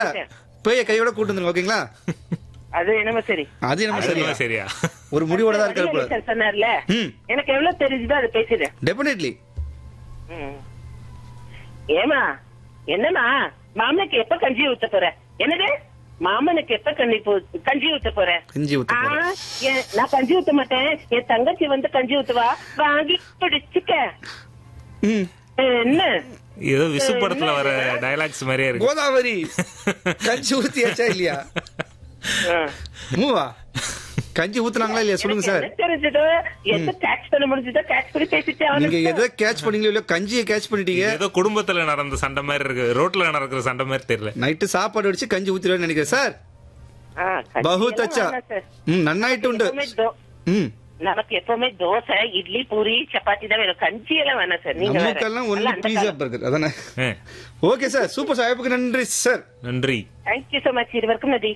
பேய கையோட கூட்டு வந்துருங்க ஓகேங்களா அது என்னமோ சரி அது நம்ம சரியா சரியா சரியா ஒரு முடிவோட தான் இருக்காரு போல வடிவேலு சொன்னார்ல ம் எனக்கு எவ்வளவு தெரிஞ்சுதோ அதை பேசுறேன் டெபினெட்லி ம். ஏமா என்னம்மா மாமனுக்கு எப்ப கஞ்சி ஊத்த போற என்னது மாமனுக்கு எப்ப கஞ்சி பூ- கஞ்சி ஊத்த போற கஞ்சி ஊத்த ஆ, போறேன். ஏன், நான் கஞ்சி ஊத்த மாட்டேன் என் தங்கச்சி வந்து கஞ்சி ஊத்துவா வாங்கி பிடிச்சுக்க ம் என்ன ஏதோ விசு படத்துல வர டயலாக்ஸ் மாதிரியே இருக்கு கோதாவரி கஞ்சி ஊத்தியாச்சா இல்லையா ஆ. மூவா கஞ்சி ஊத்துனாங்களா இல்லையா சொல்லுங்க எனக்கு சார் என்ன தெரிஞ்சதோ எது கேட்ச் பண்ண முடிஞ்சதோ கேட்ச் பண்ணி பேசிட்டு நீங்க அவனுக்கு எதை கேட்ச் பண்ணீங்களோ இல்லையோ கஞ்சியை கேட்ச் பண்ணிட்டீங்க ஏதோ குடும்பத்துல நடந்த சண்டை மாதிரி இருக்கு ரோட்ல நடக்கிற சண்டை மாதிரி தெரியல நைட்டு சாப்பாடு அடிச்சு கஞ்சி ஊத்திடுவேன்னு நினைக்கிறேன் சார் ஆ, கஞ்சி பகுத் எல்லாம் அச்சா வேணாம் சார். ம் நன்னாயிட்டு உண்டு எப்பவுமே தோ- ம் நமக்கு எப்பவுமே தோசை இட்லி பூரி சப்பாத்தி தான் வேணும் கஞ்சி எல்லாம் வேணாம் சார் நீங்க நமக்கெல்லாம் ஒன்லி பீஸா பர்கர் அதானே ஆ, ஓகே சார் சூப்பர் சார் வாய்ப்புக்கு நன்றி சார் நன்றி தேங்க்யூ சோ மச் இருவருக்கும் நதி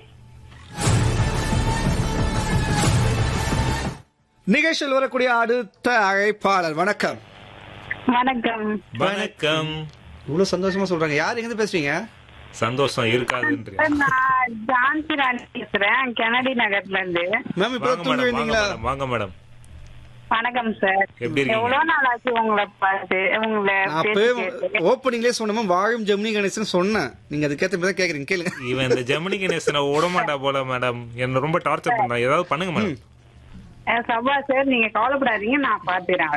நிகழ்ச்சியில் வரக்கூடிய அடுத்த அழைப்பாளர் வணக்கம் வணக்கம் வணக்கம் இவ்வளவு சந்தோஷமா சொல்றாங்க யார் எங்க பேசுறீங்க சந்தோஷம் இருக்காதுன்றீங்க நான் ஜான்சி ராணி பேசுறேன் கெனடி நகர்ல இருந்து மேம் இப்ப வாங்க தூங்க மேடம் வாங்க வேண்டீங்களா மேடம் வாங்க மேடம் வணக்கம் சார் எப்படி இருக்கீங்க? எவ்வளவு நாள் ஆச்சு உங்களை பார்த்து உங்களை நான் பேசி அப்பவே கேட்டு. ஓப்பனிங்லேயே சொன்னோம் வாழும் ஜெமினி கணேசன் சொன்னேன் நீங்க அதுக்கேத்த மாதிரி தான் கேக்குறீங்க கேளுங்க இவன் இந்த ஜெமினி கணேசனை விடமாட்டா போல மேடம் என்ன ரொம்ப டார்ச்சர் பண்றான் ஏதாவது பண்ணுங்க மேடம் அஹ் சபா சார் நீங்க கவலைப்படாதீங்க நான் பாத்துறேன்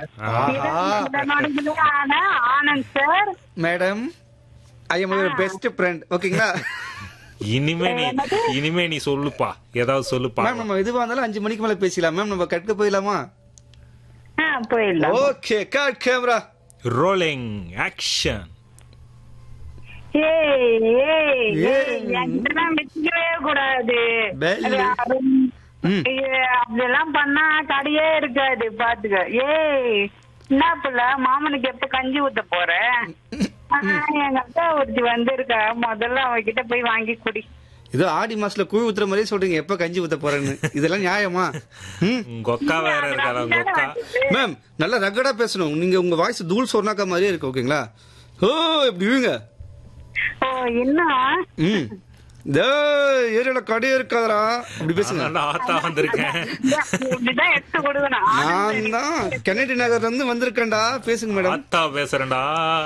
ஆஹா. Anand sir madam I am your best friend ஓகேங்களா இனிமே நீ இனிமே நீ சொல்லுப்பா ஏதாவது சொல்லுப்பா மேம் நம்ம எதுவா இருந்தாலும் அஞ்சு மணிக்கு மேல பேசலாம் மேம் நம்ம கற்க போயிடலாமா ஆ போயிடலாம் okay card camera rolling action ஏய் ஏய் ஏய். ஏய் என்கிட்டலாம் வச்சுக்கவே கூடாது பெல். அது அரு- ம். ஐயே, அப்படியெல்லாம் பண்ணா கடையே இருக்காது பாத்துக்க ஏய் என்ன புள்ள மாமனுக்கு எப்ப கஞ்சி ஊத்த போற ஆ, எங்க அக்கா ஒருத்தி வந்திருக்கா முதல்ல அவகிட்ட போய் வாங்கி குடி ஏதோ ஆடி மாசத்துல குழி ஊத்துற மாதிரியே சொல்றீங்க எப்ப கஞ்சி ஊத்த போறேன்னு இதெல்லாம் நியாயமா ம் கொக்கா வேற இருக்காதா கொக்கா மேம் நல்லா ரகடா பேசணும் நீங்க உங்க வாய்ஸ் தூள் சொன்னாக்கா மாதிரியே இருக்கு ஓகேங்களா ஓ இப்படி விழுங்க ஓ இன்னும் ம் இந்த ஏரியால கடையே இருக்காதரா அப்படி பேசுங்க நான் ஆத்தா வந்திருக்கேன் இப்படிதான் எடுத்து கொடுக்கணும் நான் தான் கெனடி நகர்ல இருந்து வந்திருக்கேன்டா பேசுங்க மேடம் ஆத்தா பேசுறேன்டா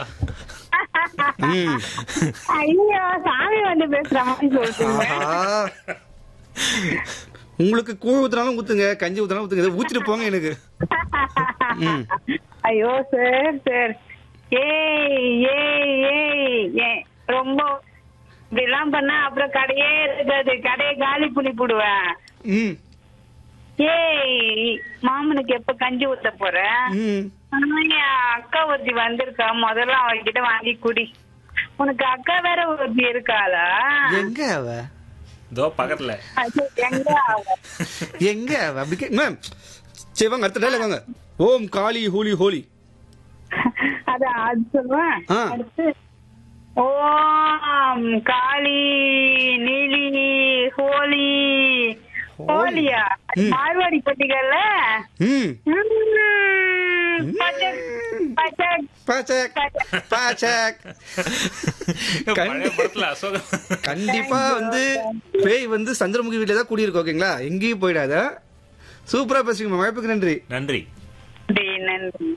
ம் ஐயோ சாமி வந்து பேசுற மாதிரி சொல்றீங்க ஆஹா. உங்களுக்கு கூழ் ஊத்துனாலும் ஊத்துங்க கஞ்சி ஊத்துனாலும் ஊத்துங்க இதை ஊத்திட்டு போங்க எனக்கு ம். ஐயோ சார் சார் ஏய் ஏய் ஏய் ஏய், ரொம்ப இப்படிலாம் பண்ணா அப்புறம் கடையே இருக்காது கடையை காலி பண்ணி போடுவேன் ம் ஏய் மாமனுக்கு எப்ப கஞ்சி ஊத்த போற ம் ஆனா, என் அக்கா ஒருத்தி வந்திருக்கா முதல்ல அவகிட்ட வாங்கி குடி உனக்கு அக்கா வேற ஒருத்தி இருக்காளா எங்க அவ இதோ பக்கத்துல ஐயோ, எங்க அவ? எங்க அவ அப்படி கே மேம் சரி வாங்க அடுத்த டைலாக் வாங்க ஓம் காளி ஹோலி ஹோலி அது அது சொல்லுவேன் ஆ. அடுத்து ஓம் காளி நீலி ஹோலி ஹோலியா ம். மார்வாடி பட்டிகள்ல ம் பச்சக், பச்சக், பாச்சக் பச்சக். பாச்சக் பழைய படத்துல அசோகன் கண்டிப்பா வந்து பேய் வந்து சந்திரமுகி வீட்டுல தான் குடியிருக்கு ஓகேங்களா எங்கேயும் போயிடாத சூப்பரா பேசுங்க வாய்ப்புக்கு நன்றி நன்றி நன்றி